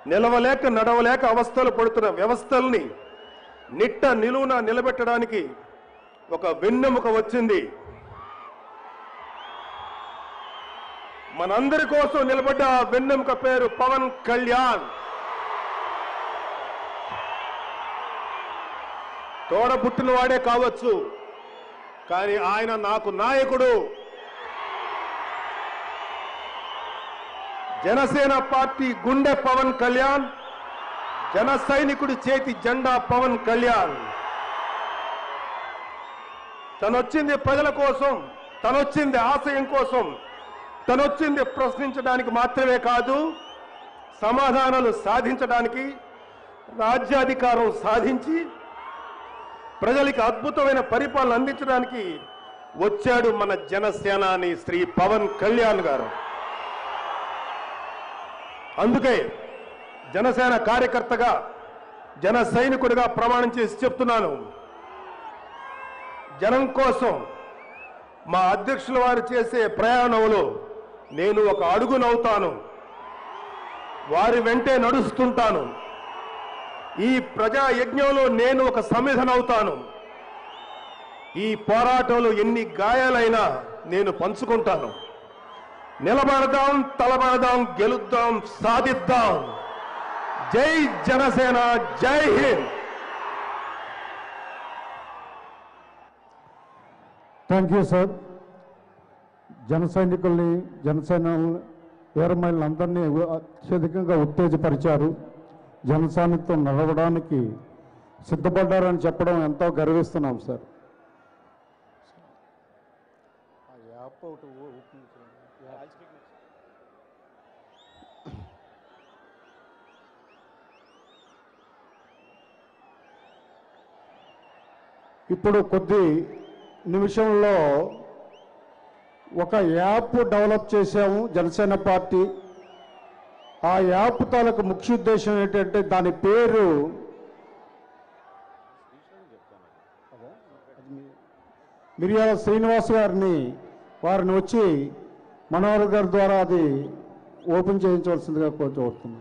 నిలవలేక నడవలేక అవస్థలు పడుతున్న వ్యవస్థల్ని నిట్ట నిలువున నిలబెట్టడానికి ఒక వెన్నెముక వచ్చింది మనందరి కోసం నిలబడ్డ ఆ వెన్నెముక పేరు పవన్ కళ్యాణ్ తోడ పుట్టినవాడే కావచ్చు కానీ ఆయన నాకు నాయకుడు జనసేన పార్టీ గుండె పవన్ కళ్యాణ్ జన సైనికుడి చేతి జెండా పవన్ కళ్యాణ్ తనొచ్చింది ప్రజల కోసం తనొచ్చింది ఆశయం కోసం తనొచ్చింది ప్రశ్నించడానికి మాత్రమే కాదు సమాధానాలు సాధించడానికి రాజ్యాధికారం సాధించి ప్రజలకి అద్భుతమైన పరిపాలన అందించడానికి వచ్చాడు మన జనసేనాని శ్రీ పవన్ కళ్యాణ్ గారు అందుకే జనసేన కార్యకర్తగా జన సైనికుడిగా ప్రమాణం చేసి చెప్తున్నాను జనం కోసం మా అధ్యక్షుల వారు చేసే ప్రయాణంలో నేను ఒక అడుగునవుతాను వారి వెంటే నడుస్తుంటాను ఈ ప్రజా యజ్ఞంలో నేను ఒక సమిధనవుతాను ఈ పోరాటంలో ఎన్ని గాయాలైనా నేను పంచుకుంటాను నిలబడదాం తలబడదాం గెలుద్దాం సాధిద్దాం జై జనసేన జై హింద్ థ్యాంక్ యూ సార్ జన సైనికుల్ని జనసేన వీరమహిళలందరినీ అత్యధికంగా ఉత్తేజపరిచారు జనసేనతో నడవడానికి సిద్ధపడ్డారని చెప్పడం ఎంతో గర్విస్తున్నాం సార్ ఇప్పుడు కొద్ది నిమిషంలో ఒక యాప్ డెవలప్ చేశాము జనసేన పార్టీ ఆ యాప్ తాలూకు ముఖ్య ఉద్దేశం ఏంటంటే దాని పేరు మిరియాల శ్రీనివాస్ గారిని వారిని వచ్చి మనోహర్ గారి ద్వారా అది ఓపెన్ చేయించవలసిందిగా కోరుతున్నాం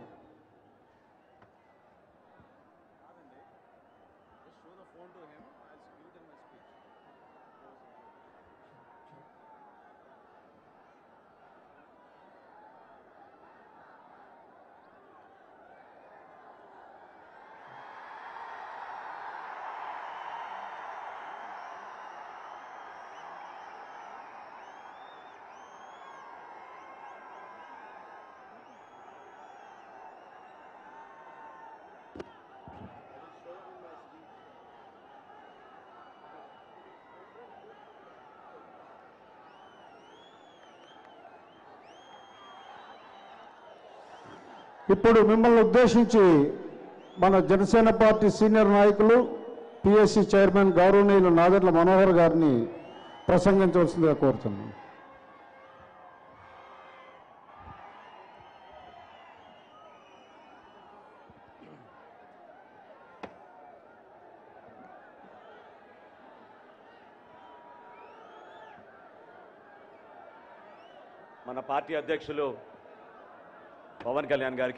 ఇప్పుడు మిమ్మల్ని ఉద్దేశించి మన జనసేన పార్టీ సీనియర్ నాయకులు పిఎస్సి చైర్మన్ గౌరవనీయులు నాదెండ్ల మనోహర్ గారిని ప్రసంగించవలసిందిగా కోరుతున్నాను మన పార్టీ అధ్యక్షులు పవన్ కళ్యాణ్ గారికి